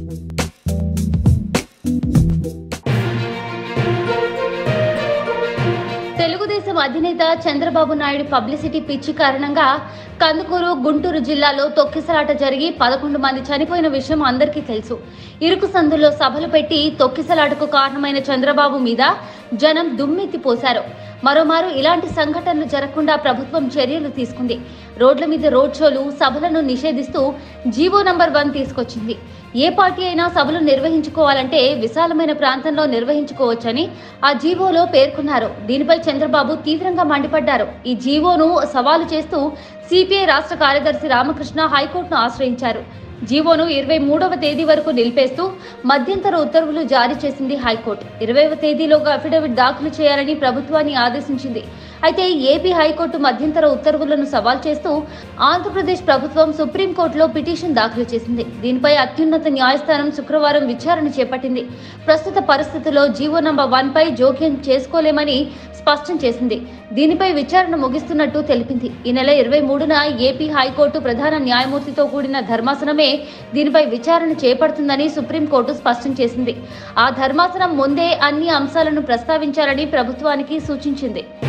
తెలుగుదేశం అధినేత చంద్రబాబు నాయుడు పబ్లిసిటీ పిచ్చి కారణంగా కందుకూరు గుంటూరు జిల్లాలో తొక్కిసలాట జరిగి పదకొండు మంది చనిపోయిన విషయం అందరికీ తెలుసు ఇరుకు సందుల్లో సభలు పెట్టి తొక్కిసలాటకు కారణమైన చంద్రబాబు మీద జనం దుమ్మెత్తి పోశారు మరోమారు ఇలాంటి సంఘటనలు జరగకుండా ప్రభుత్వం చర్యలు తీసుకుంది రోడ్ల మీద రోడ్ షోలు సభలను నిషేధిస్తూ జీవో నంబర్ వన్ తీసుకొచ్చింది ఏ పార్టీ అయినా సభలు నిర్వహించుకోవాలంటే విశాలమైన ప్రాంతంలో నిర్వహించుకోవచ్చని ఆ జీవోలో పేర్కొన్నారు దీనిపై చంద్రబాబు తీవ్రంగా మండిపడ్డారు ఈ జీవోను సవాలు చేస్తూ సిపిఐ రాష్ట్ర కార్యదర్శి రామకృష్ణ హైకోర్టును ఆశ్రయించారు జీవోను ఇరవై మూడవ తేదీ వరకు నిలిపేస్తూ మధ్యంతర ఉత్తర్వులు జారీ చేసింది హైకోర్టు ఇరవైవ తేదీలోగా అఫిడవిట్ దాఖలు చేయాలని ప్రభుత్వాన్ని ఆదేశించింది అయితే ఏపీ హైకోర్టు మధ్యంతర ఉత్తర్వులను సవాల్ చేస్తూ ఆంధ్రప్రదేశ్ ప్రభుత్వం సుప్రీంకోర్టులో పిటిషన్ దాఖలు చేసింది దీనిపై అత్యున్నత న్యాయస్థానం శుక్రవారం విచారణ చేపట్టింది ప్రస్తుత పరిస్థితుల్లో జీవో నంబర్ వన్ పై జోక్యం చేసుకోలేమని స్పష్టం చేసింది దీనిపై విచారణ ముగిస్తున్నట్టు తెలిపింది ఈ నెల ఇరవై మూడున ఏపీ హైకోర్టు ప్రధాన న్యాయమూర్తితో కూడిన ధర్మాసనమే దీనిపై విచారణ చేపడుతుందని సుప్రీంకోర్టు స్పష్టం చేసింది ఆ ధర్మాసనం ముందే అన్ని అంశాలను ప్రస్తావించాలని ప్రభుత్వానికి సూచించింది